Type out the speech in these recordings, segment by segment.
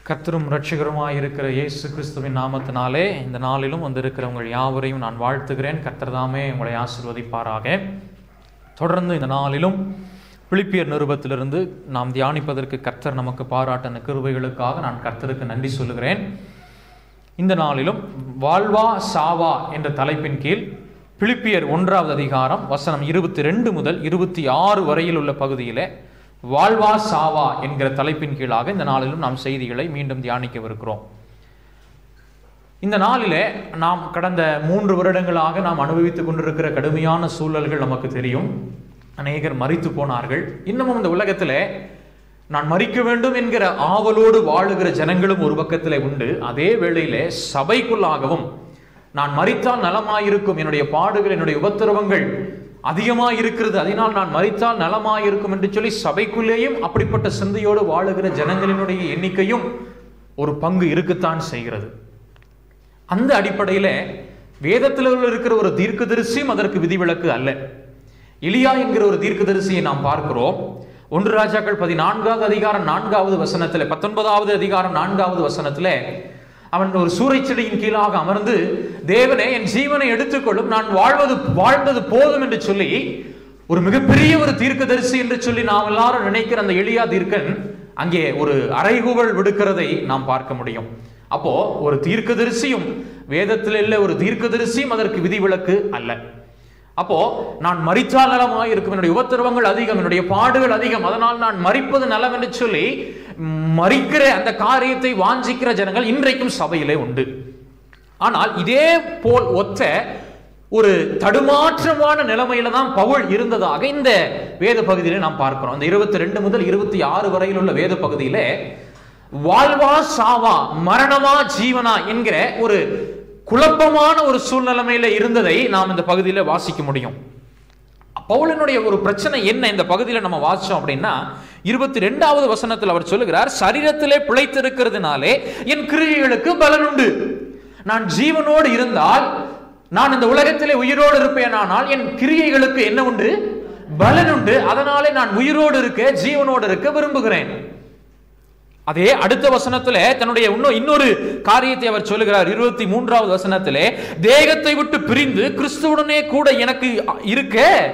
கர்த்தரும் இரட்சகருமாய் இருக்கிற இயேசு கிறிஸ்துவின் நாமத்தினாலே இந்த நாளிலும் வந்திருக்கிற உங்கள் யாவரையும் நான் வாழ்த்துகிறேன் கர்த்தர் தாமே உங்களை ஆசிர்வதிப்பாராக தொடர்ந்து இந்த நாளிலும் பிலிப்பியர் நிருபத்திலிருந்து நாம் தியானிப்பதற்கு கர்த்தர் நமக்கு பாராட்டின கிருபைகளுக்காக நான் கர்த்தருக்கு நன்றி சொல்லுகிறேன் இந்த நாளிலும் வாழ்வா சாவா என்ற தலைப்பின் கீழ் பிலிப்பியர் ஒன்றாவது அதிகாரம் வசனம் இருபத்தி ரெண்டு முதல் இருபத்தி ஆறு வரையில் உள்ள பகுதியிலே வாழ்வா சாவா என்கிற தலைப்பின் கீழாக இந்த நாளிலும் நாம் செய்திகளை மீண்டும் தியானிக்கவிருக்கிறோம் இந்த நாளிலே நாம் கடந்த மூன்று வருடங்களாக நாம் அனுபவித்துக் கொண்டிருக்கிற கடுமையான சூழல்கள் நமக்கு தெரியும் அநேகர் மறித்து போனார்கள் இன்னமும் இந்த உலகத்திலே நான் மறிக்க வேண்டும் என்கிற ஆவலோடு வாழுகிற ஜனங்களும் ஒரு பக்கத்திலே உண்டு அதே வேளையிலே சபைக்குள்ளாகவும் நான் மறித்தால் நலமாயிருக்கும் என்னுடைய பாடுகள் என்னுடைய உபத்திரவங்கள் அதிகமாக இருக்கிறது அதனால் நான் மறித்தால் நலமாயிருக்கும் என்று சொல்லி சபைக்குள்ளேயும் அப்படிப்பட்ட சிந்தையோடு வாழுகிற ஜனங்களினுடைய எண்ணிக்கையும் ஒரு பங்கு இருக்கத்தான் செய்கிறது அந்த அடிப்படையில் வேதத்தில் இருக்கிற ஒரு தீர்க்கதரிசியும் அதற்கு விதிவிலக்கு அல்ல எலியா என்கிற ஒரு தீர்க்கதரிசியை நாம் பார்க்கிறோம் ஒன்று ராஜாக்கள் பதினான்காவது அதிகாரம் நான்காவது வசனத்தில் பத்தொன்பதாவது அதிகாரம் நான்காவது வசனத்தில் அவன் ஒரு சூறைச்செடியின் கீழாக அமர்ந்து தேவனே என் ஜீவனை எடுத்துக்கொள்ளும் நான் வாழ்வது வாழ்ந்தது போதும் என்று சொல்லி ஒரு மிகப்பெரிய ஒரு தீர்க்கதரிசி என்று சொல்லி நாம் எல்லாரும் நினைக்கிற அந்த எளியா தீர்க்கன் அங்கே ஒரு அறைகூவல் விடுக்கிறதை நாம் பார்க்க முடியும் அப்போ ஒரு தீர்க்கதரிசியும் வேதத்தில் இல்லை ஒரு தீர்க்கதரிசியும் அதற்கு விதிவிலக்கு அல்ல அப்போ நான் மறித்தால் நலமாக இருக்கும் என்னுடைய உபத்திரவங்கள் அதிகம் என்னுடைய பாடுகள் அதிகம் அதனால் நான் மறிப்பது நலம் என்று சொல்லி மறிக்கிற அந்த காரியத்தை வாஞ்சிக்கிற ஜனங்கள் இன்றைக்கும் சபையிலே உண்டு ஆனால் இதே போல் ஒத்த ஒரு தடுமாற்றமான நிலைமையில தான் பவுல் இருந்ததாக இந்த வேத பகுதியில நாம் பார்க்கிறோம் இந்த இருபத்தி ரெண்டு முதல் இருபத்தி ஆறு வரையில் உள்ள வேத பகுதியில வாழ்வா சாவா மரணமா ஜீவனா என்கிற ஒரு குழப்பமான ஒரு சூழ்நிலைமையில இருந்ததை நாம் இந்த பகுதியில் வாசிக்க முடியும் பவுலனுடைய ஒரு பிரச்சனை என்ன இந்த பகுதியில் நம்ம வாசிச்சோம் அப்படின்னா இருபத்தி ரெண்டாவது வசனத்தில் அவர் சொல்லுகிறார் சரீரத்திலே பிழைத்திருக்கிறதுனாலே என் கிரியைகளுக்கு பலன் உண்டு நான் ஜீவனோடு இருந்தால் நான் இந்த உலகத்திலே உயிரோடு இருப்பேனானால் என் கிரியைகளுக்கு என்ன உண்டு பலன் உண்டு அதனாலே நான் உயிரோடு இருக்க ஜீவனோடு இருக்க விரும்புகிறேன் அதே அடுத்த வசனத்துல தன்னுடைய இன்னும் இன்னொரு காரியத்தை அவர் சொல்லுகிறார் இருபத்தி மூன்றாவது வசனத்திலே தேகத்தை விட்டு பிரிந்து கிறிஸ்துவுடனே கூட எனக்கு இருக்க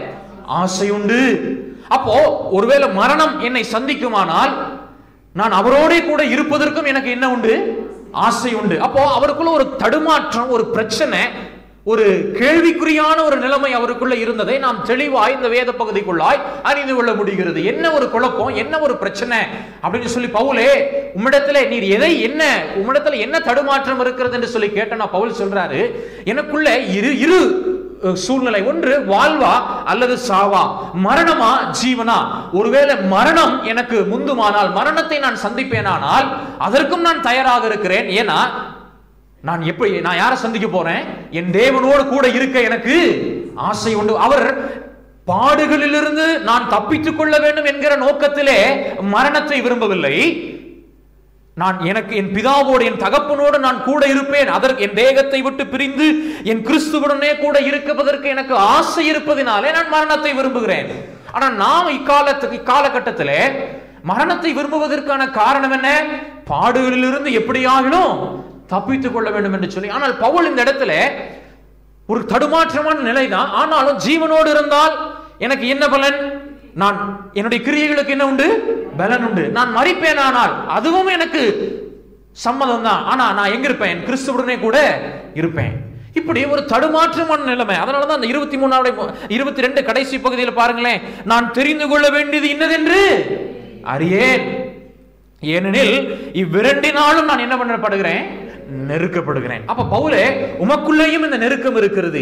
ஆசை உண்டு அப்போ ஒருவேளை மரணம் என்னை சந்திக்குமானால் நான் அவரோட கூட இருப்பதற்கும் எனக்கு என்ன உண்டு ஆசை உண்டு அப்போ அவருக்குள்ள ஒரு தடுமாற்றம் ஒரு பிரச்சனை ஒரு கேள்விக்குறியான ஒரு நிலைமை அவருக்குள்ள இருந்ததை நாம் தெளிவாய் இந்த வேத பகுதிக்குள்ளாய் அறிந்து கொள்ள முடிகிறது என்ன ஒரு குழப்பம் என்ன ஒரு பிரச்சனை அப்படின்னு சொல்லி பவுலே உம்மிடத்துல நீர் எதை என்ன உம்மிடத்துல என்ன தடுமாற்றம் இருக்கிறது என்று சொல்லி கேட்டனா பவுல் சொல்றாரு எனக்குள்ள இரு இரு சூழ்நிலை ஒன்று வாழ்வா அல்லது சாவா மரணமா ஜீவனா ஒருவேளை மரணம் எனக்கு முந்துமானால் மரணத்தை நான் சந்திப்பேனானால் அதற்கும் நான் தயாராக இருக்கிறேன் ஏன்னா நான் எப்படி நான் யாரை சந்திக்க போறேன் என் தேவனோடு கூட இருக்க எனக்கு ஆசை உண்டு அவர் பாடுகளிலிருந்து நான் தப்பித்துக் கொள்ள வேண்டும் என்கிற நோக்கத்திலே மரணத்தை விரும்பவில்லை நான் எனக்கு என் பிதாவோடு என் தகப்பனோடு நான் கூட இருப்பேன் அதற்கு என் தேகத்தை விட்டு பிரிந்து என் கிறிஸ்துவுடனே கூட இருப்பதற்கு எனக்கு ஆசை இருப்பதினாலே நான் மரணத்தை விரும்புகிறேன் ஆனா நாம் இக்காலத்துக்கு இக்காலகட்டத்திலே மரணத்தை விரும்புவதற்கான காரணம் என்ன பாடுகளிலிருந்து எப்படியாகிலும் தப்பித்துக் கொள்ள வேண்டும் என்று சொல்லி ஆனால் பவுல் இந்த இடத்துல ஒரு தடுமாற்றமான நிலை தான் ஆனாலும் ஜீவனோடு இருந்தால் எனக்கு என்ன பலன் நான் என்னுடைய கிரியைகளுக்கு என்ன உண்டு பலன் உண்டு நான் மறிப்பேன் ஆனால் அதுவும் எனக்கு சம்மதம் தான் ஆனா நான் எங்க இருப்பேன் கிறிஸ்துவுடனே கூட இருப்பேன் இப்படி ஒரு தடுமாற்றமான நிலைமை அதனாலதான் அந்த இருபத்தி மூணாவது இருபத்தி ரெண்டு கடைசி பகுதியில் பாருங்களேன் நான் தெரிந்து கொள்ள வேண்டியது இன்னதென்று அறியேன் ஏனெனில் இவ்விரண்டினாலும் நான் என்ன பண்ணப்படுகிறேன் நெருக்கப்படுகிறேன் அப்ப பவுலே உமக்குள்ளேயும் இந்த நெருக்கம் இருக்கிறது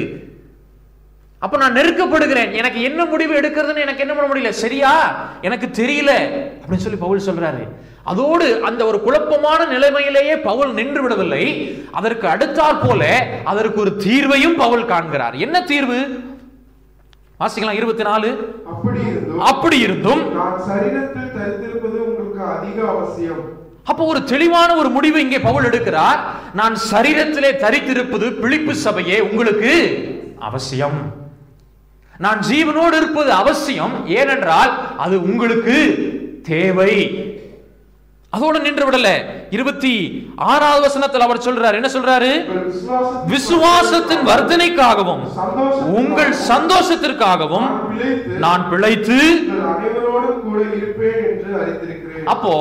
அப்ப நான் நெருக்கப்படுகிறேன் எனக்கு என்ன முடிவு எடுக்கிறதுன்னு எனக்கு என்ன பண்ண முடியல சரியா எனக்கு தெரியல அப்படின்னு சொல்லி பவுல் சொல்றாரு அதோடு அந்த ஒரு குழப்பமான நிலைமையிலேயே பவுல் நின்று விடவில்லை அதற்கு அடுத்தாற் போல அதற்கு ஒரு தீர்வையும் பவுல் காண்கிறார் என்ன தீர்வு வாசிக்கலாம் இருபத்தி நாலு அப்படி இருந்தும் அப்படி இருந்தும் நான் சரீரத்தில் தரித்திருப்பது உங்களுக்கு அதிக அவசியம் அப்போ ஒரு தெளிவான ஒரு முடிவு இங்கே பவுல் எடுக்கிறார் நான் சரீரத்திலே தரித்திருப்பது பிழிப்பு சபையே உங்களுக்கு அவசியம் நான் ஜீவனோடு இருப்பது அவசியம் ஏனென்றால் அது உங்களுக்கு தேவை அதோட நின்று விடல இருபத்தி ஆறாவது வசனத்தில் அவர் சொல்றாரு என்ன சொல்றாரு உங்கள் விசுவாசத்தின் விசுவாசத்தின் வர்த்தனைக்காகவும் உங்கள் சந்தோஷத்திற்காகவும் நான் பிழைத்து நான் பிழைத்து உங்கள் அனைவரோடும் கூட இருப்பேன் என்று அறிந்திருக்கிறேன் அப்போ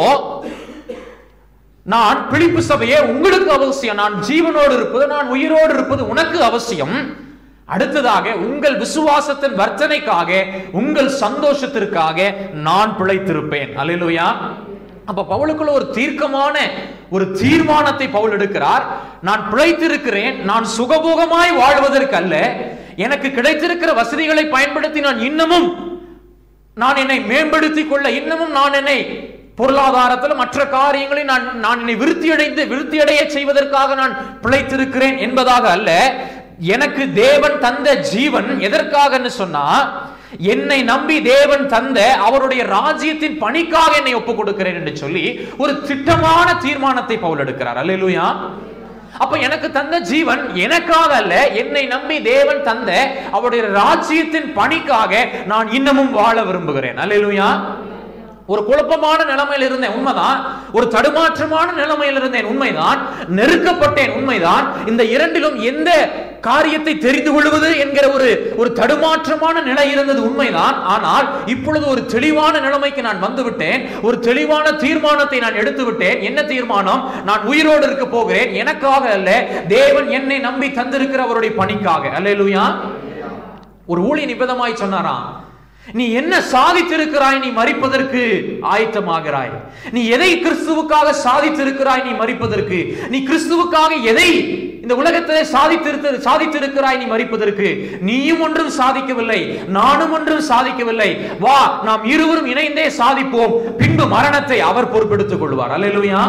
நான் பிழிப்பு சபையே உங்களுக்கு அவசியம் நான் ஜீவனோடு இருப்பது நான் உயிரோடு இருப்பது உனக்கு அவசியம் அடுத்ததாக உங்கள் விசுவாசத்தின் வர்த்தனைக்காக உங்கள் சந்தோஷத்திற்காக நான் பிழைத்திருப்பேன் அல்லேலூயா அப்ப பவுலுக்குள்ள ஒரு தீர்க்கமான ஒரு தீர்மானத்தை பவுல் எடுக்கிறார் நான் பிழைத்திருக்கிறேன் நான் சுகபோகமாய் வாழ்வதற்கு அல்ல எனக்கு கிடைத்திருக்கிற வசதிகளை பயன்படுத்தி நான் இன்னமும் நான் என்னை மேம்படுத்திக் கொள்ள இன்னமும் நான் என்னை பொருளாதாரத்தில் மற்ற காரியங்களில் நான் நான் என்னை விருத்தி அடைந்து விருத்தி அடைய செய்வதற்காக நான் பிழைத்திருக்கிறேன் என்பதாக அல்ல எனக்கு தேவன் தந்த ஜீவன் எதற்காகன்னு சொன்னா என்னை நம்பி தேவன் தந்த அவருடைய ராஜ்யத்தின் பணிக்காக என்னை ஒப்புக் கொடுக்கிறேன் என்று சொல்லி ஒரு திட்டமான தீர்மானத்தை பவுல் எடுக்கிறார் அல்லேலூயா அப்ப எனக்கு தந்த ஜீவன் எனக்காக அல்ல என்னை நம்பி தேவன் தந்த அவருடைய ராஜ்யத்தின் பணிக்காக நான் இன்னமும் வாழ விரும்புகிறேன் அல்லேலூயா ஒரு குழப்பமான நிலைமையில் இருந்தேன் உண்மைதான் ஒரு தடுமாற்றமான நிலைமையில் இருந்தேன் உண்மைதான் நெருக்கப்பட்டேன் உண்மைதான் இந்த இரண்டிலும் எந்த காரியத்தை தெரிந்து கொள்வது என்கிற ஒரு ஒரு தடுமாற்றமான நிலை இருந்தது உண்மைதான் ஆனால் இப்பொழுது ஒரு தெளிவான நிலைமைக்கு நான் வந்து விட்டேன் ஒரு தெளிவான தீர்மானத்தை நான் எடுத்து விட்டேன் என்ன தீர்மானம் நான் உயிரோடு இருக்க போகிறேன் எனக்காக அல்ல தேவன் என்னை நம்பி தந்திருக்கிற அவருடைய பணிக்காக அல்லேலூயா ஒரு ஊழிய நிபதமாய் சொன்னாராம் நீ என்ன சாதித்திருக்கிறாய் நீ மறிப்பதற்கு ஆயத்தமாகிறாய் நீ எதை கிறிஸ்துவுக்காக சாதித்திருக்கிறாய் நீ மறிப்பதற்கு நீ கிறிஸ்துவுக்காக எதை இந்த உலகத்திலே சாதித்திருத்த சாதித்திருக்கிறாய் நீ மறிப்பதற்கு நீயும் ஒன்றும் சாதிக்கவில்லை நானும் ஒன்றும் சாதிக்கவில்லை வா நாம் இருவரும் இணைந்தே சாதிப்போம் பின்பு மரணத்தை அவர் பொறுப்பெடுத்துக் கொள்வார் அல்லேலூயா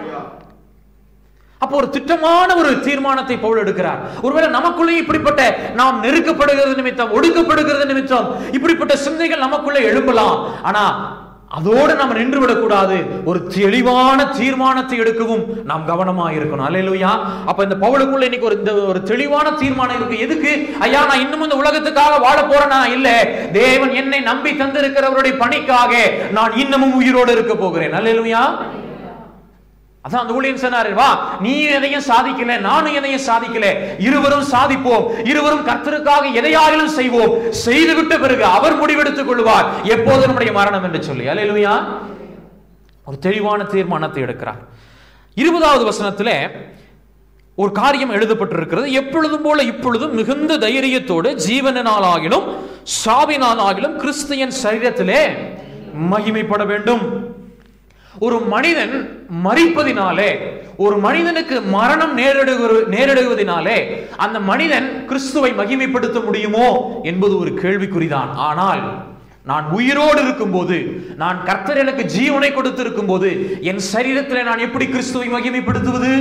அப்போ ஒரு திட்டமான ஒரு தீர்மானத்தை பவுல் எடுக்கிறார் ஒருவேளை நமக்குள்ளே இப்படிப்பட்ட நாம் நெருக்கப்படுகிறது நிமித்தம் ஒடுக்கப்படுகிறது நிமித்தம் இப்படிப்பட்ட சிந்தைகள் நமக்குள்ளே எழும்பலாம் ஆனா அதோடு நம்ம நின்று விடக்கூடாது ஒரு தெளிவான தீர்மானத்தை எடுக்கவும் நாம் கவனமா இருக்கணும் அல்லேலூயா அப்ப இந்த பவுலுக்குள்ள இன்னைக்கு ஒரு இந்த ஒரு தெளிவான தீர்மானம் இருக்கு எதுக்கு ஐயா நான் இன்னும் இந்த உலகத்துக்காக வாழ போறேனா இல்ல தேவன் என்னை நம்பி தந்திருக்கிறவருடைய பணிக்காக நான் இன்னமும் உயிரோடு இருக்க போகிறேன் அல்லேலூயா அதான் அந்த ஊழியன் சொன்னாரு வா நீ எதையும் சாதிக்கல நானும் எதையும் சாதிக்கல இருவரும் சாதிப்போம் இருவரும் கர்த்தருக்காக எதையாகிலும் செய்வோம் செய்துவிட்ட பிறகு அவர் முடிவெடுத்துக் கொள்வார் எப்போது நம்முடைய மரணம் என்று சொல்லி அல்லேலூயா ஒரு தெளிவான தீர்மானத்தை எடுக்கிறார் இருபதாவது வசனத்திலே ஒரு காரியம் எழுதப்பட்டிருக்கிறது எப்பொழுதும் போல இப்பொழுதும் மிகுந்த தைரியத்தோடு ஜீவனாலாகிலும் சாவினாலாகிலும் கிறிஸ்தியன் சரீரத்திலே மகிமைப்பட வேண்டும் ஒரு மனிதன் மறிப்பதினாலே ஒரு மனிதனுக்கு மரணம் நேரிடுகிற நேரிடுவதினாலே அந்த மனிதன் கிறிஸ்துவை மகிமைப்படுத்த முடியுமோ என்பது ஒரு கேள்விக்குறிதான் ஆனால் நான் உயிரோடு இருக்கும்போது நான் கர்த்தர் எனக்கு ஜீவனை கொடுத்திருக்கும் போது என் சரீரத்தில் நான் எப்படி கிறிஸ்துவை மகிமைப்படுத்துவது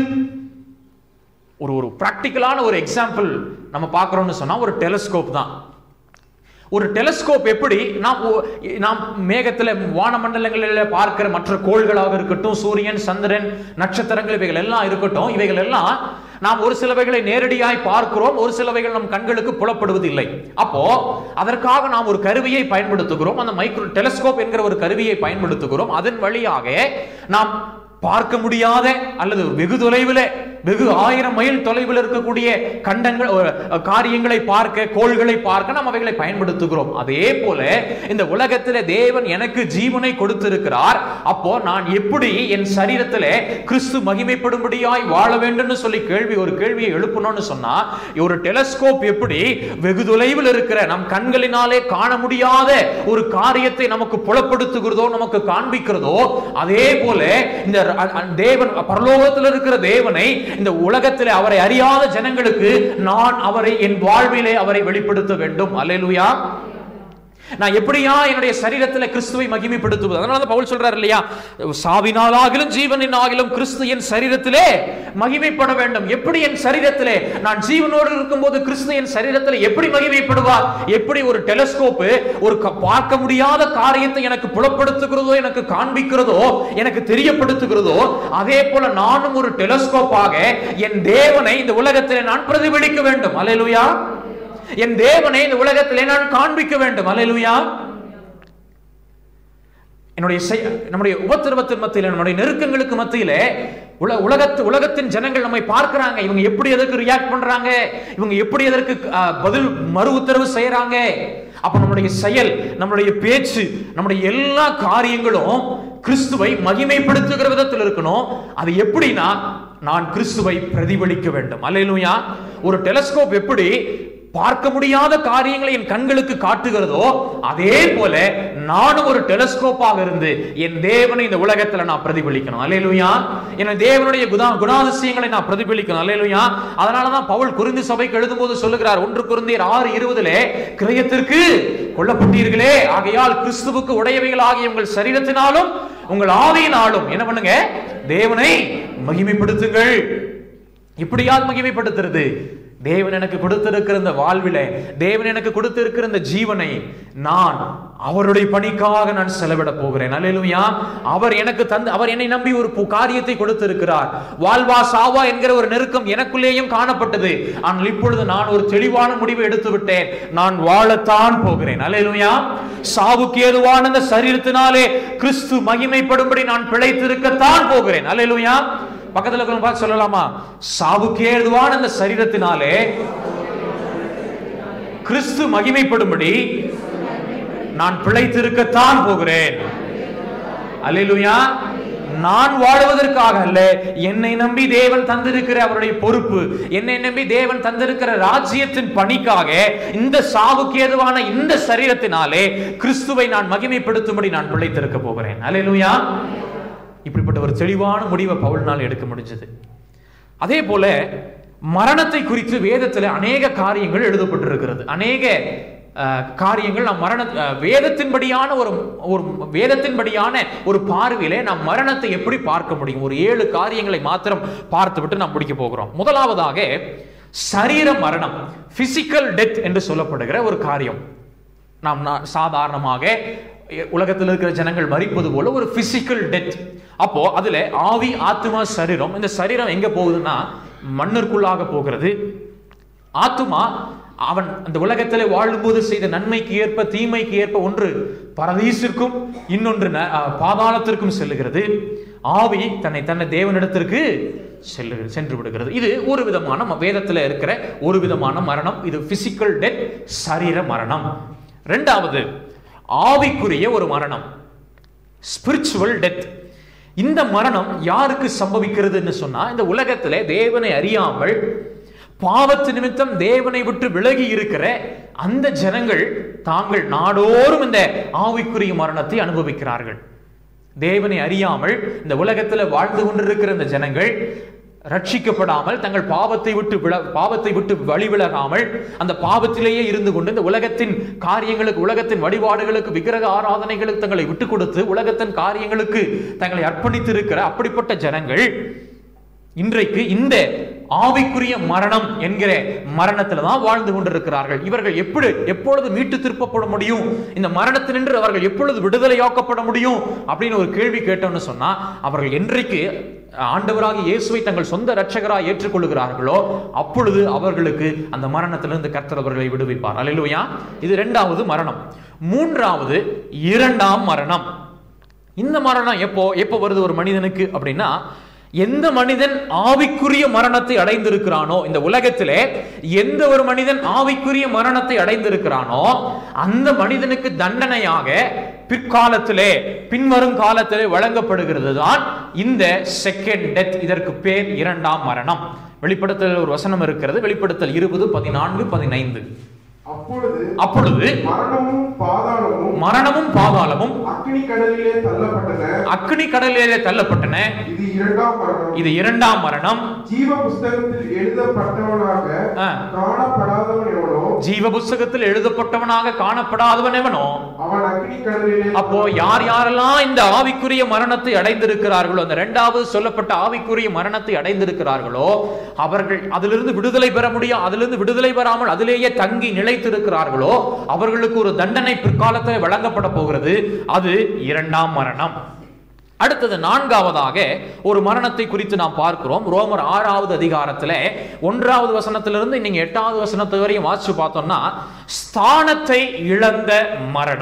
ஒரு ஒரு பிராக்டிக்கலான ஒரு எக்ஸாம்பிள் நம்ம பார்க்குறோம்னு சொன்னா ஒரு டெலஸ்கோப் தான் ஒரு டெலஸ்கோப் எப்படி நாம் ஒ- நாம் மேகத்தில் வானமண்டலங்களில் பார்க்கிற மற்ற கோள்களாக இருக்கட்டும் சூரியன் சந்திரன் நட்சத்திரங்கள் இவைகள் எல்லாம் இருக்கட்டும் இவைகள் எல்லாம் நாம் ஒரு சிலவைகளை நேரடியாய் பார்க்கிறோம் ஒரு சிலவைகள் நம் கண்களுக்கு புலப்படுவதில்லை அப்போ அதற்காக நாம் ஒரு கருவியை பயன்படுத்துகிறோம் அந்த மைக்ரோ டெலஸ்கோப் என்கிற ஒரு கருவியை பயன்படுத்துகிறோம் அதன் வழியாக நாம் பார்க்க முடியாத அல்லது வெகு தொலைவில் வெகு ஆயிரம் மைல் தொலைவில் இருக்கக்கூடிய கண்டங்கள் அஹ், காரியங்களை பார்க்க கோள்களை பார்க்க நாம் அவைகளை பயன்படுத்துகிறோம் அதே போல இந்த உலகத்திலே தேவன் எனக்கு ஜீவனை கொடுத்திருக்கிறார் அப்போ நான் எப்படி என் சரீரத்திலே கிறிஸ்து மகிமைப்படும்படியாய் வாழ வேண்டும்னு சொல்லி கேள்வி ஒரு கேள்வியை எழுப்பணும்னு சொன்னா ஒரு டெலஸ்கோப் எப்படி வெகு தொலைவில் இருக்கிற நம் கண்களினாலே காண முடியாத ஒரு காரியத்தை நமக்கு புலப்படுத்துகிறதோ நமக்கு காண்பிக்கிறதோ அதே போல இந்த ர- அ- தேவன் பரலோகத்தில் இருக்கிற தேவனை இந்த உலகத்தில் அவரை அறியாத ஜனங்களுக்கு நான் அவரை என் வாழ்விலே அவரை வெளிப்படுத்த வேண்டும் அல்லேலூயா நான் எப்படியா என்னுடைய சரீரத்தில் கிறிஸ்துவை மகிமைப்படுத்துவது அதனால தான் பவுல் சொல்றாரு இல்லையா சாவினாலாகிலும் ஜீவனினாகிலும் கிறிஸ்து என் சரீரத்திலே மகிமைப்பட வேண்டும் எப்படி என் சரீரத்திலே நான் ஜீவனோடு இருக்கும்போது கிறிஸ்து என் சரீரத்திலே எப்படி மகிமைப்படுவார் எப்படி ஒரு டெலஸ்கோப்பு ஒரு க- பார்க்க முடியாத காரியத்தை எனக்கு புலப்படுத்துகிறதோ எனக்கு காண்பிக்கிறதோ எனக்கு தெரியப்படுத்துகிறதோ அதே போல நானும் ஒரு டெலஸ்கோப்பாக என் தேவனை இந்த உலகத்திலே நான் பிரதிபலிக்க வேண்டும் அல்லேலூயா என் தேவனை இந்த உலகத்திலே நான் காண்பிக்க வேண்டும் அல்லேலூயா என்னுடைய செய்- நம்முடைய உபத்திரவத்தின் மத்தியில நம்முடைய நெருக்கங்களுக்கு மத்தியிலே உல உலகத்து உலகத்தின் ஜனங்கள் நம்மை பார்க்கறாங்க இவங்க எப்படி எதற்கு ரியாக்ட் பண்றாங்க இவங்க எப்படி எதற்கு ஆ, பதில் மறு உத்தரவு செய்யறாங்க அப்ப நம்முடைய செயல் நம்முடைய பேச்சு நம்முடைய எல்லா காரியங்களும் கிறிஸ்துவை மகிமைப்படுத்துகிற விதத்தில் இருக்கணும் அது எப்படின்னா நான் கிறிஸ்துவை பிரதிபலிக்க வேண்டும் அல்லேலூயா ஒரு டெலஸ்கோப் எப்படி பார்க்க முடியாத காரியங்களை என் கண்களுக்கு காட்டுகிறதோ அதே போல நானும் ஒரு டெலஸ்கோப்பாக இருந்து என் தேவனை இந்த உலகத்துல நான் பிரதிபலிக்கணும் அல்லேலூயா என் தேவனுடைய குணா குணாதிசயங்களை நான் பிரதிபலிக்கணும் அல்லேலூயா அதனாலதான் பவுல் குருந்தி சபைக்கு எழுதும்போது சொல்லுகிறார் ஒன்று குருந்தியர் ஆறு இருபதுல கிரயத்திற்கு கொல்லப்பட்டீர்களே ஆகையால் கிறிஸ்துவுக்கு உடையவைகள் ஆகிய உங்கள் சரீரத்தினாலும் உங்கள் ஆவியினாலும் என்ன பண்ணுங்க தேவனை மகிமைப்படுத்துங்கள் இப்படியால் மகிமைப்படுத்துறது தேவன் எனக்கு கொடுத்திருக்கிற இந்த வாழ்விலே தேவன் எனக்கு கொடுத்திருக்கிற இந்த ஜீவனை நான் அவருடைய பணிக்காக நான் செலவிட போகிறேன் அல்லேலூயா அவர் எனக்கு தந்து அவர் என்னை நம்பி ஒரு பு- காரியத்தை கொடுத்திருக்கிறார் வாழ்வா சாவா என்கிற ஒரு நெருக்கம் எனக்குள்ளேயும் காணப்பட்டது ஆனால் இப்பொழுது நான் ஒரு தெளிவான முடிவை எடுத்து விட்டேன் நான் வாழத்தான் போகிறேன் அல்லேலூயா சாவுக்கு ஏதுவான இந்த சரீரத்தினாலே கிறிஸ்து மகிமைப்படும்படி நான் பிழைத்திருக்கத்தான் போகிறேன் அல்லேலூயா பக்கத்துல இருக்கிறவங்க பார்த்து சொல்லலாமா சாவுக்கு ஏதுவான அந்த சரீரத்தினாலே கிறிஸ்து மகிமைப்படும்படி நான் பிழைத்திருக்கத்தான் போகிறேன் அல்லேலூயா நான் வாழுவதற்காக அல்ல என்னை நம்பி தேவன் தந்திருக்கிற அவருடைய பொறுப்பு என்னை நம்பி தேவன் தந்திருக்கிற ராஜ்யத்தின் பணிக்காக இந்த சாவுக்கு ஏதுவான இந்த சரீரத்தினாலே கிறிஸ்துவை நான் மகிமைப்படுத்தும்படி நான் பிழைத்திருக்க போகிறேன் அல்லேலூயா இப்படிப்பட்ட ஒரு தெளிவான முடிவை பவுல்னால் எடுக்க முடிஞ்சது அதே போல மரணத்தை குறித்து வேதத்தில் அநேக காரியங்கள் எழுதப்பட்டிருக்கிறது அநேக அஹ், காரியங்கள் நாம் மரண அஹ், வேதத்தின்படியான ஒரு ஒரு வேதத்தின்படியான ஒரு பார்வையிலே நாம் மரணத்தை எப்படி பார்க்க முடியும் ஒரு ஏழு காரியங்களை மாத்திரம் பார்த்துவிட்டு நாம் முடிக்க போகிறோம் முதலாவதாக சரீர மரணம் பிசிக்கல் டெத் என்று சொல்லப்படுகிற ஒரு காரியம் நாம் நா- சாதாரணமாக எ- உலகத்தில் இருக்கிற ஜனங்கள் மரிப்பது போல ஒரு பிசிக்கல் டெத் அப்போ அதுல ஆவி ஆத்மா சரீரம் இந்த சரீரம் எங்க போகுதுன்னா மண்ணிற்குள்ளாக போகிறது ஆத்துமா அவன் அந்த உலகத்திலே வாழும்போது செய்த நன்மைக்கு ஏற்ப தீமைக்கு ஏற்ப ஒன்று பரதீசிற்கும் இன்னொன்று ந- அ, பாதாளத்திற்கும் செல்லுகிறது ஆவி தன்னை தன்னை தேவனிடத்திற்கு செல்லு சென்று விடுகிறது இது ஒரு விதமான ம- வேதத்துல இருக்கிற ஒரு விதமான மரணம் இது பிசிக்கல் டெத் சரீர மரணம் ரெண்டாவது ஆவிக்குரிய ஒரு மரணம் ஸ்பிரிச்சுவல் டெத் இந்த மரணம் யாருக்கு சம்பவிக்கிறதுன்னு சொன்னா இந்த உலகத்திலே தேவனை அறியாமல் பாவத்து நிமித்தம் தேவனை விட்டு விலகி இருக்கிற அந்த ஜனங்கள் தாங்கள் நாடோறும் இந்த ஆவிக்குரிய மரணத்தை அனுபவிக்கிறார்கள் தேவனை அறியாமல் இந்த உலகத்துல வாழ்ந்து கொண்டிருக்கிற இந்த ஜனங்கள் ரட்சிக்கப்படாமல் தங்கள் பாவத்தை விட்டு வில பாவத்தை விட்டு வழி விலகாமல் அந்த பாவத்திலேயே இருந்து கொண்டு இந்த உலகத்தின் காரியங்களுக்கு உலகத்தின் வழிபாடுகளுக்கு விக்கிரக ஆராதனைகளுக்கு தங்களை விட்டு கொடுத்து உலகத்தின் காரியங்களுக்கு தங்களை அர்ப்பணித்து இருக்கிற அப்படிப்பட்ட ஜனங்கள் இன்றைக்கு இந்த ஆவிக்குரிய மரணம் என்கிற மரணத்துல தான் வாழ்ந்து கொண்டிருக்கிறார்கள் இவர்கள் எப்படி எப்பொழுது மீட்டு திருப்பப்பட முடியும் இந்த மரணத்தினின்று அவர்கள் எப்பொழுது விடுதலையாக்கப்பட முடியும் அப்படின்னு ஒரு கேள்வி கேட்டோம்னு சொன்னா அவர்கள் என்றைக்கு ஆண்டவராக இயேசுவை தங்கள் சொந்த இரட்சகராக ஏற்றுக்கொள்கிறார்களோ அப்பொழுது அவர்களுக்கு அந்த மரணத்திலிருந்து கர்த்தர் அவர்களை விடுவிப்பார் அல்லேலூயா இது இரண்டாவது மரணம் மூன்றாவது இரண்டாம் மரணம் இந்த மரணம் எப்போ எப்போ வருது ஒரு மனிதனுக்கு அப்படின்னா எந்த மனிதன் ஆவிக்குரிய மரணத்தை அடைந்திருக்கிறானோ இந்த உலகத்திலே எந்த ஒரு மனிதன் ஆவிக்குரிய மரணத்தை அடைந்திருக்கிறானோ அந்த மனிதனுக்கு தண்டனையாக பிற்காலத்திலே பின்வரும் காலத்திலே வழங்கப்படுகிறது தான் இந்த செகண்ட் டெத் இதற்கு பேர் இரண்டாம் மரணம் வெளிப்படுத்தல் ஒரு வசனம் இருக்கிறது வெளிப்படுத்தல் இருபது பதினான்கு பதினைந்து அப்பொழுது அப்பொழுது மரணமும் பாதாளமும் மரணமும் பாதாளமும் அக்னி கடலிலே தள்ளப்பட்டன அக்னி கடலிலே தள்ளப்பட்டன இது இரண்டாம் மரணம் இது இரண்டாம் மரணம் ஜீவ புஸ்தகத்தில் எழுதப்பட்டவனாக ஆ. காணப்படாதவன் எவனோ ஜீவ புஸ்தகத்தில் எழுதப்பட்டவனாக காணப்படாதவன் எவனோ அவன் அக்னி கடலிலே அப்போ யார் யாரெல்லாம் இந்த ஆவிக்குரிய மரணத்தை அடைந்திருக்கிறார்களோ அந்த இரண்டாவது சொல்லப்பட்ட ஆவிக்குரிய மரணத்தை அடைந்திருக்கிறார்களோ அவர்கள் அதிலிருந்து விடுதலை பெற முடியும் அதிலிருந்து விடுதலை பெறாமல் அதிலேயே தங்கி நிலைத்திருக்கிறார்களோ அவர்களுக்கு ஒரு தண்டனை பிற்காலத்தில் வழங்கப்பட போகிறது அது இரண்டாம் மரணம் அடுத்தது நான்காவதாக ஒரு மரணத்தை குறித்து நாம் பார்க்கிறோம் ரோமர் ஆறாவது அதிகாரத்துல ஒன்றாவது வசனத்திலிருந்து நீங்க எட்டாவது வசனத்து வரையும் வாசிச்சு பார்த்தோம்னா ஸ்தானத்தை இழந்த மரணம்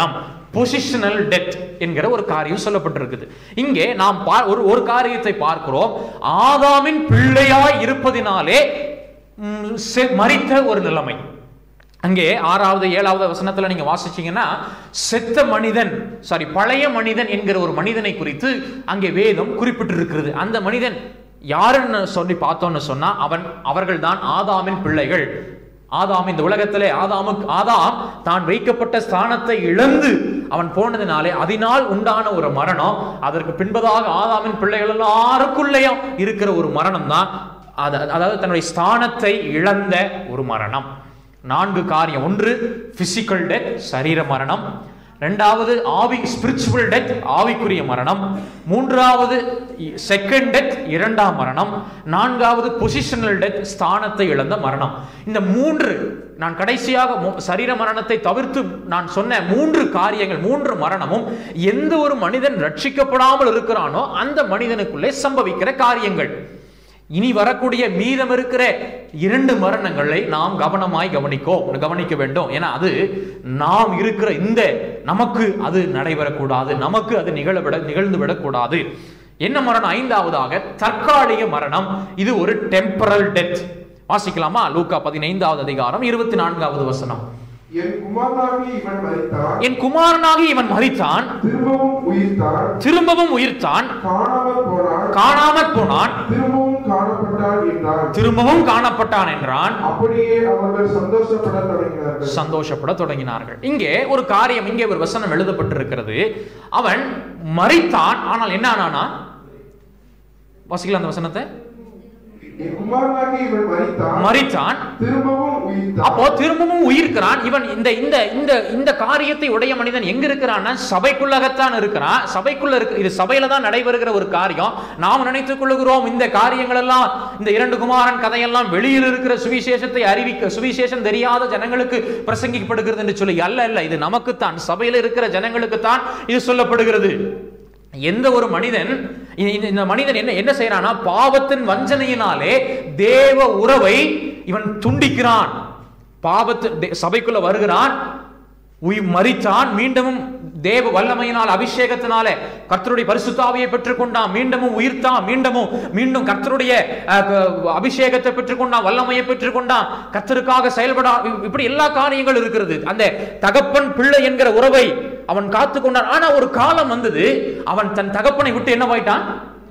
பொசிஷனல் டெத் என்கிற ஒரு காரியம் சொல்லப்பட்டிருக்குது இங்கே நாம் பா- ஒரு ஒரு காரியத்தை பார்க்கிறோம் ஆதாமின் பிள்ளையாய் இருப்பதினாலே ம், செ- மரித்த ஒரு நிலைமை அங்கே ஆறாவது ஏழாவது வசனத்துல நீங்க வாசிச்சீங்கன்னா செத்த மனிதன் சாரி பழைய மனிதன் என்கிற ஒரு மனிதனை குறித்து அங்கே வேதம் குறிப்பிட்டிருக்கிறது அந்த மனிதன் யாருன்னு சொல்லி பார்த்தோம்னு சொன்னா அவன் அவர்கள்தான் ஆதாமின் பிள்ளைகள் ஆதாம் இந்த உலகத்திலே ஆதாமுக்கு ஆதாம் தான் வைக்கப்பட்ட ஸ்தானத்தை இழந்து அவன் போனதினாலே அதனால் உண்டான ஒரு மரணம் அதற்கு பின்பதாக ஆதாமின் பிள்ளைகள் எல்லாருக்குள்ளேயும் இருக்கிற ஒரு மரணம் தான் அதாவது தன்னுடைய ஸ்தானத்தை இழந்த ஒரு மரணம் நான்கு காரியம் ஒன்று பிசிக்கல் டெத் சரீர மரணம் ரெண்டாவது ஆவி ஸ்பிரிச்சுவல் டெத் ஆவிக்குரிய மரணம் மூன்றாவது செகண்ட் டெத் இரண்டாம் மரணம் நான்காவது பொசிஷனல் டெத் ஸ்தானத்தை இழந்த மரணம் இந்த மூன்று நான் கடைசியாக மு- சரீர மரணத்தை தவிர்த்து நான் சொன்ன மூன்று காரியங்கள் மூன்று மரணமும் எந்த ஒரு மனிதன் ரட்சிக்கப்படாமல் இருக்கிறானோ அந்த மனிதனுக்குள்ளே சம்பவிக்கிற காரியங்கள் இனி வரக்கூடிய மீதம் இருக்கிற இரண்டு மரணங்களை நாம் கவனமாய் கவனிக்கோ கவனிக்க வேண்டும் ஏன்னா அது நாம் இருக்கிற இந்த நமக்கு அது நடைபெறக்கூடாது நமக்கு அது நிகழவிட நிகழ்ந்து விடக்கூடாது என்ன மரணம் ஐந்தாவதாக தற்காலிக மரணம் இது ஒரு டெம்பரல் டெத் வாசிக்கலாமா லூக்கா பதினைந்தாவது அதிகாரம் இருபத்தி நான்காவது வசனம் என் குமாரனாகி இவன் மரித்தான் என் குமாரனாகி இவன் மரித்தான் திரும்பவும் உயிர்த்தான் திரும்பவும் உயிர்த்தான் காணாமல் போனான் காணாமற் போனான் திரும்பவும் காணப்பட்டான் என்றான் திரும்பவும் காணப்பட்டான் என்றான் அப்படியே அவர்கள் சந்தோஷப்பட தொடங்கினார்கள் சந்தோஷப்பட தொடங்கினார்கள் இங்கே ஒரு காரியம் இங்கே ஒரு வசனம் எழுதப்பட்டிருக்கிறது அவன் மரித்தான் ஆனால் என்ன ஆனானா வாசிக்கலாம் அந்த வசனத்தை என் குமாரனாகி இவன் மரித்தான் மரித்தான் திரும்பவும் உயிர்த்தான் அப்போ திரும்பவும் உயிர்க்கிறான் இவன் இந்த இந்த இந்த இந்த காரியத்தை உடைய மனிதன் எங்க இருக்கிறான்னா சபைக்குள்ளகத்தான் இருக்கிறான் சபைக்குள்ள இருக்கு இது சபையில தான் நடைபெறுகிற ஒரு காரியம் நாம் நினைத்துக் கொள்ளுகிறோம் இந்த காரியங்கள் எல்லாம் இந்த இரண்டு குமாரன் கதையெல்லாம் வெளியில் இருக்கிற சுவிசேஷத்தை அறிவிக்க சுவிசேஷம் தெரியாத ஜனங்களுக்கு பிரசங்கிக்கப்படுகிறது என்று சொல்லி அல்ல அல்ல இது நமக்குத்தான் சபையில இருக்கிற ஜனங்களுக்குத்தான் இது சொல்லப்படுகிறது எந்த ஒரு மனிதன் இந்த- இந்த- இந்த மனிதன் என்ன என்ன செய்யறானா பாவத்தின் வஞ்சனையினாலே தேவ உறவை இவன் துண்டிக்கிறான் பாவத்து தே- சபைக்குள்ள வருகிறான் உயிர் மரித்தான் மீண்டும் தேவ வல்லமையினால் அபிஷேகத்தினாலே கர்த்தருடைய பரிசுத்தாவியை பெற்றுக்கொண்டான் மீண்டும் உயிர்த்தான் மீண்டும் மீண்டும் கர்த்தருடைய அஹ், க- அபிஷேகத்தை பெற்றுக்கொண்டான் வல்லமையை பெற்றுக்கொண்டான் கர்த்தருக்காக செயல்படா இப்படி எல்லா காரியங்களும் இருக்கிறது அந்த தகப்பன் பிள்ளை என்கிற உறவை அவன் காத்து கொண்டான் ஆனா ஒரு காலம் வந்தது அவன் தன் தகப்பனை விட்டு என்ன போயிட்டான்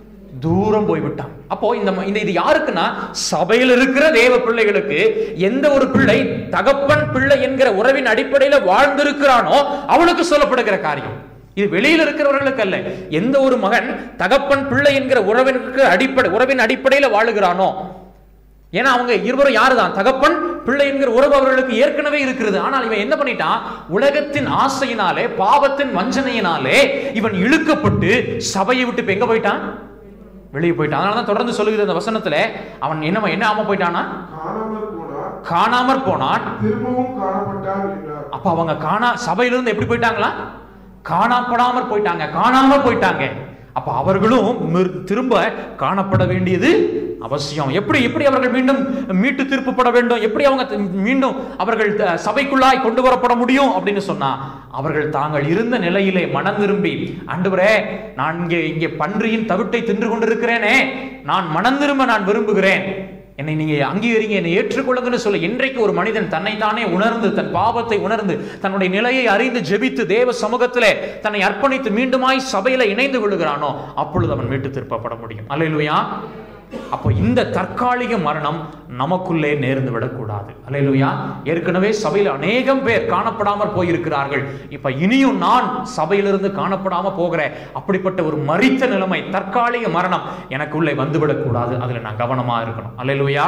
தூரம் போய்விட்டான் அப்போ இந்த ம- இந்த இது யாருக்குன்னா சபையில் இருக்கிற தேவ பிள்ளைகளுக்கு எந்த ஒரு பிள்ளை தகப்பன் பிள்ளை என்கிற உறவின் அடிப்படையில வாழ்ந்திருக்கிறானோ அவனுக்கு சொல்லப்படுகிற காரியம் இது வெளியில் இருக்கிறவர்களுக்கு அல்ல எந்த ஒரு மகன் தகப்பன் பிள்ளை என்கிற உறவிற்கு அடிப்படை உறவின் அடிப்படையில வாழுகிறானோ ஏன்னா அவங்க இருவரும் யாருதான் தகப்பன் பிள்ளை என்கிற உறவு அவர்களுக்கு ஏற்கனவே இருக்கிறது ஆனால் இவன் என்ன பண்ணிட்டான் உலகத்தின் ஆசையினாலே பாவத்தின் வஞ்சனையினாலே இவன் இழுக்கப்பட்டு சபையை விட்டு இப்ப எங்க போயிட்டான் வெளியே போயிட்டான் அதனால தான் தொடர்ந்து சொல்லுகிறது அந்த வசனத்துல அவன் என்ன என்ன ஆம போயிட்டானா காணாமல் போனான் காணாமற் போனான் திரும்பவும் காணப்பட்டான் என்றார் அப்ப அவங்க காணா சபையிலிருந்து எப்படி போயிட்டாங்களா காணப்படாமற் போயிட்டாங்க காணாம போயிட்டாங்க அப்ப அவர்களும் மிர்- திரும்ப காணப்பட வேண்டியது அவசியம் எப்படி எப்படி அவர்கள் மீண்டும் மீட்டு திருப்பப்பட வேண்டும் எப்படி அவங்க தி- மீண்டும் அவர்கள் த- சபைக்குள்ளாய் கொண்டு வரப்பட முடியும் அப்படின்னு சொன்னா அவர்கள் தாங்கள் இருந்த நிலையிலே மனம் திரும்பி ஆண்டவரே நான் இங்கே இங்கே பன்றியின் தவிட்டை தின்று கொண்டிருக்கிறேனே நான் மனம் திரும்ப நான் விரும்புகிறேன் என்னை நீங்க அங்கீகரிங்க என்னை ஏற்றுக்கொள்ளுங்கன்னு சொல்லி இன்றைக்கு ஒரு மனிதன் தன்னைத்தானே உணர்ந்து தன் பாவத்தை உணர்ந்து தன்னுடைய நிலையை அறிந்து ஜெபித்து தேவ சமூகத்திலே தன்னை அர்ப்பணித்து மீண்டுமாய் சபையில இணைந்து கொள்ளுகிறானோ அப்பொழுது அவன் மீட்டு திருப்பப்பட முடியும் அல்லேலூயா அப்போ இந்த தற்காலிக மரணம் நமக்குள்ளே நேர்ந்து விடக்கூடாது அல்லேலூயா ஏற்கனவே சபையில் அநேகம் பேர் காணப்படாமற் போயிருக்கிறார்கள் இப்ப இனியும் நான் சபையிலிருந்து காணப்படாம போகிற அப்படிப்பட்ட ஒரு மரித்த நிலைமை தற்காலிக மரணம் எனக்குள்ளே வந்துவிடக்கூடாது அதுல நான் கவனமா இருக்கணும் அல்லேலூயா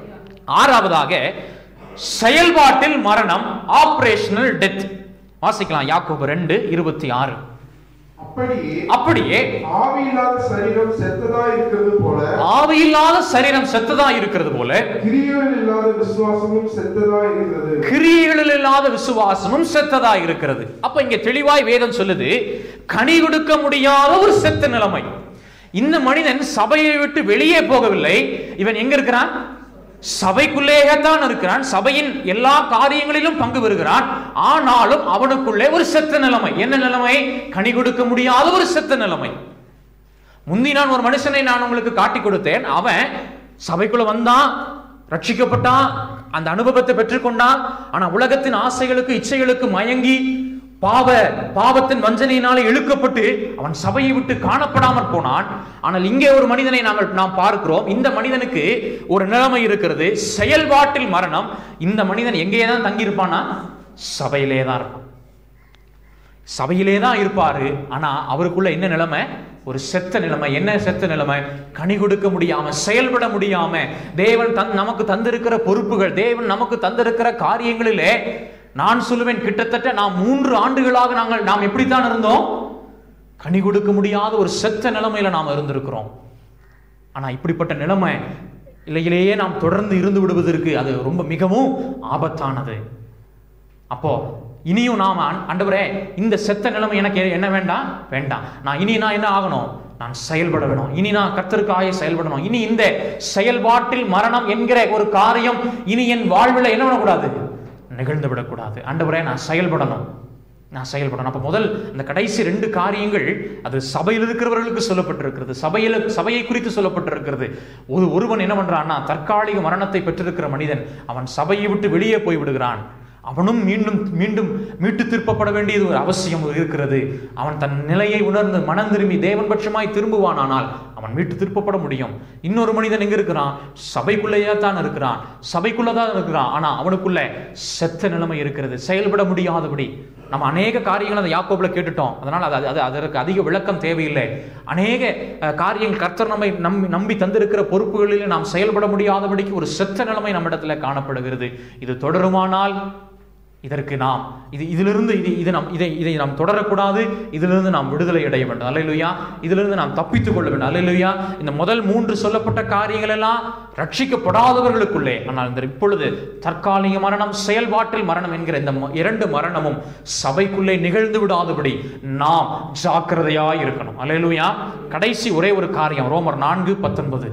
ஆறாவதாக செயல்பாட்டில் மரணம் ஆபரேஷனல் டெத் வாசிக்கலாம் யாக்கோபு ரெண்டு இருபத்தி ஆறு அப்படியே அப்படியே ஆவி இல்லாத சரீரம் செத்ததா இருக்கிறது போல ஆவியில்லாத சரீரம் செத்ததா இருக்கிறது போல கிரியைகள் இல்லாத விசுவாசமும் செத்ததா இருக்கிறது கிரியைகளில் இல்லாத விசுவாசமும் செத்ததா இருக்கிறது அப்ப இங்க தெளிவாய் வேதம் சொல்லுது கனி கொடுக்க முடியாத ஒரு செத்த நிலைமை இந்த மனிதன் சபையை விட்டு வெளியே போகவில்லை இவன் எங்க இருக்கிறான் சபைக்குள்ளேயே தான் இருக்கிறான் சபையின் எல்லா காரியங்களிலும் பங்கு பெறுகிறான் ஆனாலும் அவனுக்குள்ளே ஒரு செத்த நிலைமை என்ன நிலைமை கனி கொடுக்க முடியாத ஒரு செத்த நிலைமை முந்தி நான் ஒரு மனுஷனை நான் உங்களுக்கு காட்டி கொடுத்தேன் அவன் சபைக்குள்ள வந்தான் ரட்சிக்கப்பட்டான் அந்த அனுபவத்தை பெற்றுக்கொண்டான் ஆனா உலகத்தின் ஆசைகளுக்கு இச்சைகளுக்கு மயங்கி பாவ பாவத்தின் வஞ்சனையினாலே இழுக்கப்பட்டு அவன் சபையை விட்டு காணப்படாமற் போனான் ஆனால் இங்கே ஒரு மனிதனை நாங்கள் நாம் பார்க்கிறோம் இந்த மனிதனுக்கு ஒரு நிலைமை இருக்கிறது செயல்பாட்டில் மரணம் இந்த மனிதன் எங்கே தான் தங்கியிருப்பானா சபையிலே தான் இருப்பான் சபையிலே தான் இருப்பாரு ஆனா அவருக்குள்ள என்ன நிலைமை ஒரு செத்த நிலைமை என்ன செத்த நிலைமை கனி கொடுக்க முடியாம செயல்பட முடியாம தேவன் தன் நமக்கு தந்திருக்கிற பொறுப்புகள் தேவன் நமக்கு தந்திருக்கிற காரியங்களிலே நான் சொல்லுவேன் கிட்டத்தட்ட நாம் மூன்று ஆண்டுகளாக நாங்கள் நாம் எப்படித்தான் இருந்தோம் கனி கொடுக்க முடியாத ஒரு செத்த நிலைமையில நாம் இருந்திருக்கிறோம் ஆனா இப்படிப்பட்ட நிலைமை இல்லையிலேயே நாம் தொடர்ந்து இருந்து விடுவதற்கு அது ரொம்ப மிகவும் ஆபத்தானது அப்போ இனியும் நாம ஆண்- ஆண்டவரே இந்த செத்த நிலைமை எனக்கு என்ன வேண்டாம் வேண்டாம் நான் இனி நான் என்ன ஆகணும் நான் செயல்பட வேணும் இனி நான் கர்த்தருக்காக செயல்படணும் இனி இந்த செயல்பாட்டில் மரணம் என்கிற ஒரு காரியம் இனி என் வாழ்வில் என்ன பண்ணக்கூடாது நிகழ்ந்து விடக்கூடாது ஆண்டவரே நான் செயல்படணும் நான் செயல்படணும் அப்போ முதல் இந்த கடைசி ரெண்டு காரியங்கள் அது சபையில் இருக்கிறவர்களுக்கு சொல்லப்பட்டிருக்கிறது சபையில் சபையை குறித்து சொல்லப்பட்டிருக்கிறது ஒரு ஒருவன் என்ன பண்றான்னா தற்காலிக மரணத்தை பெற்றிருக்கிற மனிதன் அவன் சபையை விட்டு வெளியே போய் விடுகிறான் அவனும் மீண்டும் மீண்டும் மீட்டு திருப்பப்பட வேண்டியது ஒரு அவசியம் இருக்கிறது அவன் தன் நிலையை உணர்ந்து மனம் திரும்பி தேவன் பட்சமாய் திரும்புவானானால் அவன் மீட்டு திருப்பப்பட முடியும் இன்னொரு மனிதன் எங்க இருக்கிறான் சபைக்குள்ளேயே தான் இருக்கிறான் சபைக்குள்ள தான் இருக்கிறான் ஆனா அவனுக்குள்ள செத்த நிலைமை இருக்கிறது செயல்பட முடியாதபடி நம்ம அநேக காரியங்களை அந்த யாக்கோபுல கேட்டுட்டோம் அதனால் அது அது அதற்கு அதிக விளக்கம் தேவையில்லை அநேக அஹ், காரியங்கள் கர்த்தர் நம்மை நம்பி நம்பி தந்திருக்கிற பொறுப்புகளில் நாம் செயல்பட முடியாதபடிக்கு ஒரு செத்த நிலைமை நம்மிடத்துல காணப்படுகிறது இது தொடருமானால் இதற்கு நாம் இது இதிலிருந்து இது இது நாம் இதை இதை நாம் தொடரக்கூடாது இதிலிருந்து நாம் விடுதலை அடைய வேண்டும் அல்லையா இதிலிருந்து நாம் தப்பித்துக் கொள்ள வேண்டும் அல்லையா இந்த முதல் மூன்று சொல்லப்பட்ட காரியங்கள் எல்லாம் ரட்சிக்கப்படாதவர்களுக்குள்ளே ஆனால் இந்த இப்பொழுது தற்காலிக மரணம் செயல்பாட்டில் மரணம் என்கிற இந்த ம- இரண்டு மரணமும் சபைக்குள்ளே நிகழ்ந்து விடாதபடி நாம் ஜாக்கிரதையாய் இருக்கணும் அல்லையா கடைசி ஒரே ஒரு காரியம் ரோமர் நான்கு பத்தொன்பது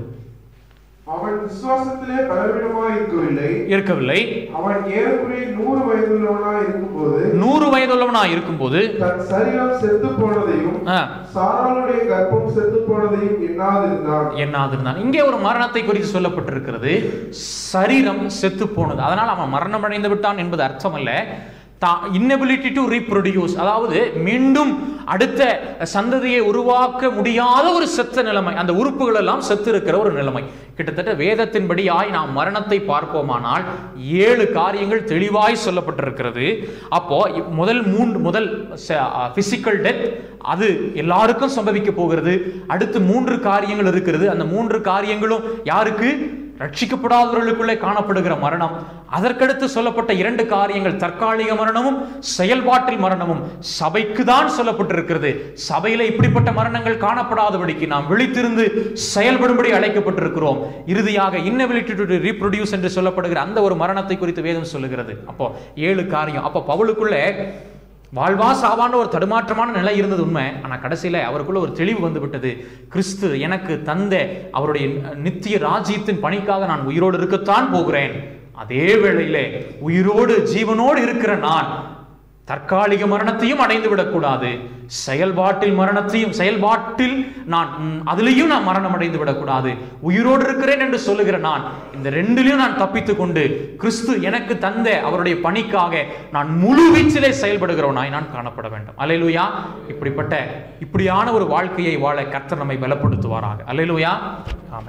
அவன் விசுவாசத்திலே பலவீனமாய் இருக்கவில்லை இருக்கவில்லை அவன் ஏறக்குறைய நூறு வயதுள்ளவனாய் இருக்கும்போது நூறு வயதுள்ளவனா இருக்கும்போது தன் சரீரம் செத்து போனதையும் ஆ, சாராளுடைய கர்ப்பம் செத்து போனதையும் எண்ணாதிருந்தான் எண்ணாதிருந்தான் இங்கே ஒரு மரணத்தை குறித்து சொல்லப்பட்டிருக்கிறது சரீரம் செத்து போனது அதனால் அவன் மரணம் அடைந்து விட்டான் என்பது அர்த்தமல்ல இன்னபிலிட்டி டு ரீப்ரொடியூஸ் அதாவது மீண்டும் அடுத்த சந்ததியை உருவாக்க முடியாத ஒரு செத்த நிலைமை அந்த உறுப்புகள் எல்லாம் செத்து இருக்கிற ஒரு நிலைமை கிட்டத்தட்ட வேதத்தின்படியாய் நாம் மரணத்தை பார்ப்போமானால் ஏழு காரியங்கள் தெளிவாய் சொல்லப்பட்டிருக்கிறது அப்போ இ- முதல் மூன்று முதல் பிசிக்கல் டெத் அது எல்லாருக்கும் சம்பவிக்க போகிறது அடுத்து மூன்று காரியங்கள் இருக்கிறது அந்த மூன்று காரியங்களும் யாருக்கு ரட்சிக்கப்படாதவர்களுக்குள்ளே காணப்படுகிற மரணம் அதற்கடுத்து சொல்லப்பட்ட இரண்டு காரியங்கள் தற்காலிக மரணமும் செயல்பாட்டில் மரணமும் சபைக்கு தான் சொல்லப்பட்டிருக்கிறது சபையில இப்படிப்பட்ட மரணங்கள் காணப்படாதபடிக்கு நாம் விழித்திருந்து செயல்படும்படி அழைக்கப்பட்டிருக்கிறோம் இறுதியாக இன்னபிலிட்டி டு ரீப்ரொடியூஸ் என்று சொல்லப்படுகிற அந்த ஒரு மரணத்தை குறித்து வேதம் சொல்லுகிறது அப்போ ஏழு காரியம் அப்போ பவுலுக்குள்ளே வாழ்வா சாவான ஒரு தடுமாற்றமான நிலை இருந்தது உண்மை ஆனா கடைசியில அவருக்குள்ள ஒரு தெளிவு வந்து விட்டது கிறிஸ்து எனக்கு தந்த அவருடைய நித்திய ராஜ்யத்தின் பணிக்காக நான் உயிரோடு இருக்கத்தான் போகிறேன் அதே வேளையிலே உயிரோடு ஜீவனோடு இருக்கிற நான் தற்காலிக மரணத்தையும் அடைந்து விடக்கூடாது செயல்பாட்டில் மரணத்தையும் செயல்பாட்டில் நான் ம், அதிலேயும் நான் மரணம் அடைந்து விடக்கூடாது உயிரோடு இருக்கிறேன் என்று சொல்லுகிற நான் இந்த ரெண்டிலையும் நான் தப்பித்துக் கொண்டு கிறிஸ்து எனக்கு தந்த அவருடைய பணிக்காக நான் முழு வீச்சிலே செயல்படுகிறவனாய் நான் காணப்பட வேண்டும் அல்லேலூயா இப்படிப்பட்ட இப்படியான ஒரு வாழ்க்கையை வாழ கர்த்தர் நம்மை பலப்படுத்துவாராக அல்லேலூயா ஆமென்